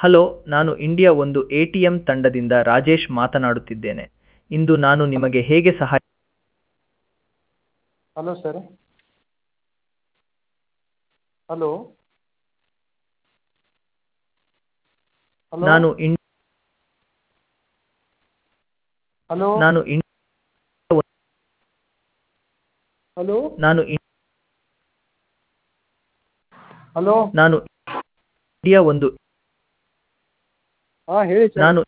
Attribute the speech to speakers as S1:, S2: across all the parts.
S1: Hello ನಾನು India ಒಂದು A T M ತಂಡದಿಂದ ರಾಜೇಶ್ ಮಾತನಾಡುತ್ತಿದ್ದೇನೆ ಇಂದು ನಾನು ನಿಮಗೆ ಹೇಗೆ ಸಹಾಯ
S2: ಹಲೋ ಸರ್ ಹಲೋ ಹಲೋ
S1: ನಾನು ಇನ್
S2: ಹಲೋ
S1: ನಾನು ಇನ್
S2: ಹಲೋ
S1: ನಾನು ಇನ್-
S2: ಹಲೋ
S1: ನಾನು ಇಂಡಿಯಾ ಒಂದು
S2: ಹಾಂ ಹೇಳಿ ಸರ್
S1: ನಾನು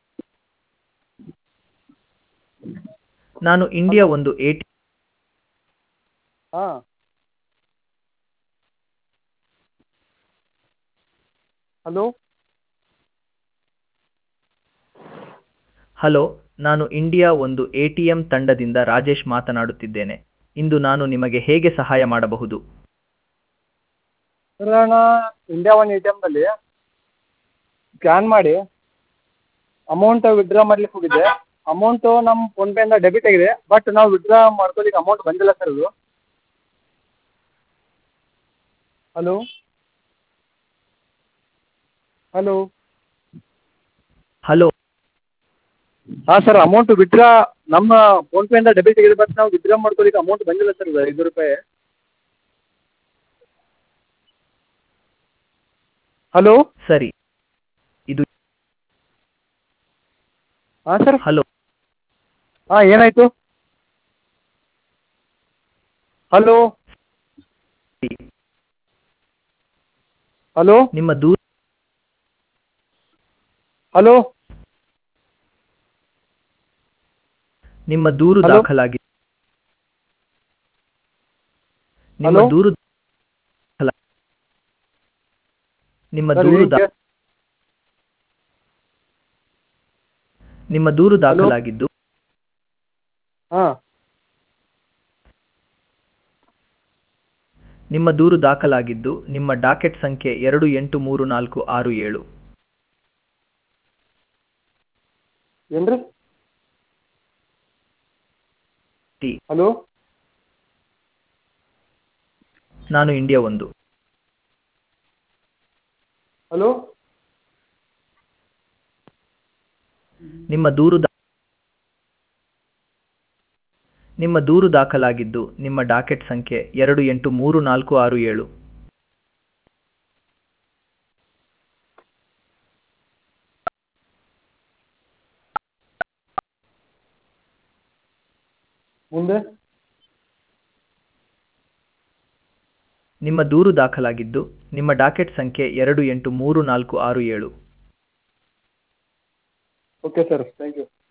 S1: ನಾನು ಇಂಡಿಯಾ ಒಂದು ಎ ಟಿ
S2: ಹಾಂ ಹಲೋ
S1: ಹಲೋ ನಾನು ಇಂಡಿಯಾ ಒಂದು ಎ ಟಿ ಎಂ ತಂಡದಿಂದ ರಾಜೇಶ್ ಮಾತನಾಡುತ್ತಿದ್ದೇನೆ ಇಂದು ನಾನು ನಿಮಗೆ ಹೇಗೆ ಸಹಾಯ ಮಾಡಬಹುದು
S2: ಸರ್ ನಾನು ಇಂಡಿಯಾ ಒನ್ ಎ ಟಿ ಎಮ್ನಲ್ಲಿ ಸ್ಕ್ಯಾನ್ ಮಾಡಿ ಅಮೌಂಟ್ ವಿತ್ಡ್ರಾ ಮಾಡ್ಲಿಕ್ಕೆ ಹೋಗಿದ್ದೆ ಅಮೌಂಟು ನಮ್ಮ ಫೋನ್ಪೇಯಿಂದ ಡೆಬಿಟ್ ಆಗಿದೆ ಬಟ್ ನಾವು ವಿತ್ಡ್ರಾ ಮಾಡ್ಕೊಳಿಕ್ಕೆ ಅಮೌಂಟ್ ಬಂದಿಲ್ಲ ಸರ್ ಅದು ಹಲೋ ಹಲೋ
S1: ಹಲೋ
S2: ಹಾಂ ಸರ್ ಅಮೌಂಟ್ ವಿತ್ಡ್ರಾ ನಮ್ಮ ಫೋನ್ಪೇಯಿಂದ ಡೆಬಿಟ್ ಆಗಿದೆ ಬಟ್ ನಾವು ವಿತ್ಡ್ರಾ ಮಾಡ್ಕೊಳಿಕ್ಕೆ ಅಮೌಂಟ್ ಬಂದಿಲ್ಲ ಸರ್ ಅದು ಐದು ರೂಪಾಯಿ ಹಲೋ
S1: ಸರಿ ಇದು
S2: ಹಾಂ ಸರ್
S1: ಹಲೋ
S2: ಹಾಂ ಏನಾಯಿತು ಹಲೋ ಹಲೋ
S1: ನಿಮ್ಮ ದೂರ
S2: ಹಲೋ
S1: ನಿಮ್ಮ ದೂರು
S2: ಹಲೋ?
S1: ದಾಖಲಾಗಿದೆ ನಿಮ್ಮ
S2: ಹಲೋ?
S1: ದೂರು ದಾಖಲ- ನಿಮ್ಮ
S2: ಸರ್
S1: ದೂರು ದಾ-
S2: ಈಗ
S1: ನಿಮ್ಮ ದೂರು ದಾಖಲಾಗಿದ್ದು
S2: ಹಾಂ
S1: ನಿಮ್ಮ ದೂರು ದಾಖಲಾಗಿದ್ದು ನಿಮ್ಮ ಡಾಕೆಟ್ ಸಂಖ್ಯೆ ಎರಡು ಎಂಟು ಮೂರು ನಾಲ್ಕು ಆರು ಏಳು
S2: ಏನು ರೀ
S1: ಟಿ
S2: ಹಲೋ
S1: ನಾನು ಇಂಡಿಯಾ ಒಂದು
S2: ಹಲೋ
S1: ನಿಮ್ಮ ದೂರು ದಾ- ನಿಮ್ಮ ದೂರು ದಾಖಲಾಗಿದ್ದು ನಿಮ್ಮ ಡಾಕೆಟ್ ಸಂಖ್ಯೆ ಎರಡು ಎಂಟು ಮೂರು ನಾಲ್ಕು ಆರು ಏಳು
S2: ಮುಂದೆ
S1: ನಿಮ್ಮ ದೂರು ದಾಖಲಾಗಿದ್ದು ನಿಮ್ಮ ಡಾಕೆಟ್ ಸಂಖ್ಯೆ ಎರಡು ಎಂಟು ಮೂರು ನಾಲ್ಕು ಆರು ಏಳು
S2: ಓಕೆ ಸರ್ ಥ್ಯಾಂಕ್ ಯು